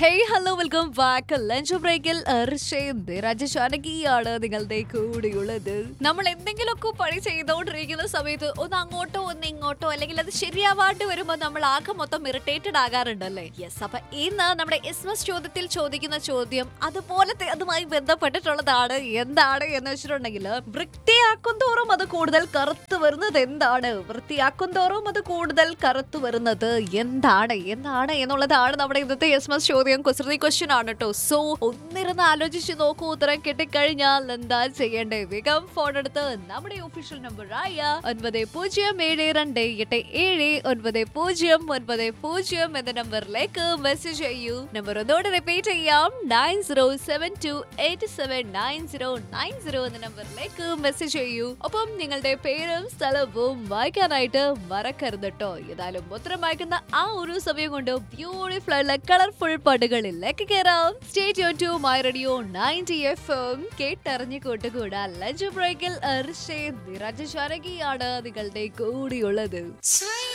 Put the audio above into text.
hey hello welcome back lunch ബ്രേക്കിൽ രാജശാനകിയാണ് നിങ്ങളുടെ കൂടെയുള്ളത് നമ്മൾ എന്തെങ്കിലുമൊക്കെ പണി ചെയ്തുകൊണ്ടിരിക്കുന്ന സമയത്ത് ഒന്ന് അങ്ങോട്ടോ ഒന്ന് ഇങ്ങോട്ടോ അല്ലെങ്കിൽ അത് ശരിയാവാണ്ട് വരുമ്പോൾ നമ്മൾ ആകെ മൊത്തം ഇറിറ്റേറ്റഡ് ആകാറുണ്ടല്ലേ യെസ് അപ്പൊ ഇന്ന് നമ്മുടെ എസ് ചോദ്യത്തിൽ ചോദിക്കുന്ന ചോദ്യം അതുപോലത്തെ അതുമായി ബന്ധപ്പെട്ടിട്ടുള്ളതാണ് എന്താണ് എന്ന് വെച്ചിട്ടുണ്ടെങ്കിൽ വൃത്തിയാക്കും തോറും അത് കൂടുതൽ കറുത്തു വരുന്നത് എന്താണ് വൃത്തിയാക്കും തോറും അത് കൂടുതൽ കറുത്തു വരുന്നത് എന്താണ് എന്താണ് എന്നുള്ളതാണ് നമ്മുടെ ഇന്നത്തെ എസ് മസ് ചോദ്യം കുസൃതി ക്വസ്റ്റ്യൻ ആണ് കേട്ടോ സോ ഒന്നിരുന്ന് ആലോചിച്ച് നോക്കൂ ഉത്തരം കിട്ടിക്കഴിഞ്ഞാൽ എന്താ ചെയ്യേണ്ടേ വേഗം ഫോൺ എടുത്ത് നമ്മുടെ ഒഫീഷ്യൽ നമ്പർ ആയ ഒൻപത് പൂജ്യം ഏഴ് രണ്ട് എട്ട് ഏഴ് ഒൻപത് പൂജ്യം ഒൻപത് പൂജ്യം എന്ന നമ്പറിലേക്ക് മെസ്സേജ് ചെയ്യൂ നമ്പർ ഒന്നുകൂടെ റിപ്പീറ്റ് ചെയ്യാം nine zero seven two eight seven nine zero nine zero എന്ന നമ്പറിലേക്ക് മെസ്സേജ് ചെയ്യൂ ഒപ്പം നിങ്ങളുടെ പേരും സ്ഥലവും വായിക്കാനായിട്ട് മറക്കരുത് കേട്ടോ ഏതായാലും ഉത്തരം വായിക്കുന്ന ആ ഒരു സമയം കൊണ്ട് ബ്യൂട്ടിഫുൾ ആയിട്ടുള്ള കളർഫുൾ പടുകളിലേക്ക് കയറാം state to my radio ninety F M കേട്ടറിഞ്ഞു കൂട്ടുകൂടാ ലഞ്ച് ബ്രേക്കിൽ അർഷേ നിരജ ശാരകിയാണ് നിങ്ങളുടെ കൂടിയുള്ളത്